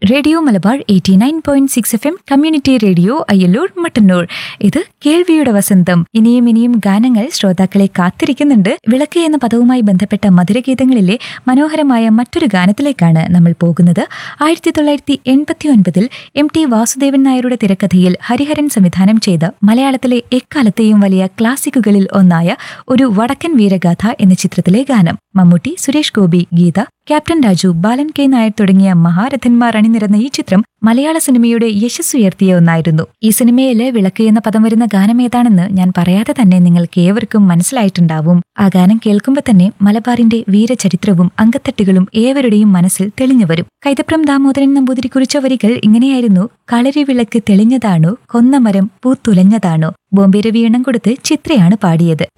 radio Malabar eighty nine point six F M community radio Ayyallur Mattannur ഇത് കേൾവിയുടെ വസന്തം ഇനിയും ഇനിയും ഗാനങ്ങൾ ശ്രോതാക്കളെ കാത്തിരിക്കുന്നുണ്ട് വിളക്ക് എന്ന പദവുമായി ബന്ധപ്പെട്ട മധുരഗീതങ്ങളിലെ മനോഹരമായ മറ്റൊരു ഗാനത്തിലേക്കാണ് നമ്മൾ പോകുന്നത് ആയിരത്തി തൊള്ളായിരത്തി എൺപത്തി ഒൻപതിൽ എം ടി വാസുദേവൻ നായരുടെ തിരക്കഥയിൽ ഹരിഹരൻ സംവിധാനം ചെയ്ത മലയാളത്തിലെ എക്കാലത്തെയും വലിയ ക്ലാസിക്കുകളിൽ ഒന്നായ ഒരു വടക്കൻ വീരഗാഥ എന്ന ചിത്രത്തിലെ ഗാനം മമ്മൂട്ടി സുരേഷ് ഗോപി ഗീത ക്യാപ്റ്റൻ രാജു ബാലൻ കെ നായർ തുടങ്ങിയ മഹാരഥന്മാർ അണിനിരന്ന ഈ ചിത്രം മലയാള സിനിമയുടെ യശസ്സുയർത്തിയ ഒന്നായിരുന്നു ഈ സിനിമയിലെ വിളക്ക് എന്ന പദം വരുന്ന ഗാനം ഏതാണെന്ന് ഞാൻ പറയാതെ തന്നെ നിങ്ങൾക്ക് ഏവർക്കും മനസ്സിലായിട്ടുണ്ടാവും ആ ഗാനം കേൾക്കുമ്പോൾ തന്നെ മലബാറിന്റെ വീരചരിത്രവും അങ്കത്തട്ടുകളും ഏവരുടെയും മനസ്സിൽ തെളിഞ്ഞു വരും കൈതപ്രം ദാമോദരൻ നമ്പൂതിരി കുറിച്ച വരികൾ ഇങ്ങനെയായിരുന്നു കളരി വിളക്ക് തെളിഞ്ഞതാണോ കൊന്നമരം പൂത്തുലഞ്ഞതാണോ ബോംബെ രവി എണ്ണം കൊടുത്ത് ചിത്രയാണ് പാടിയത്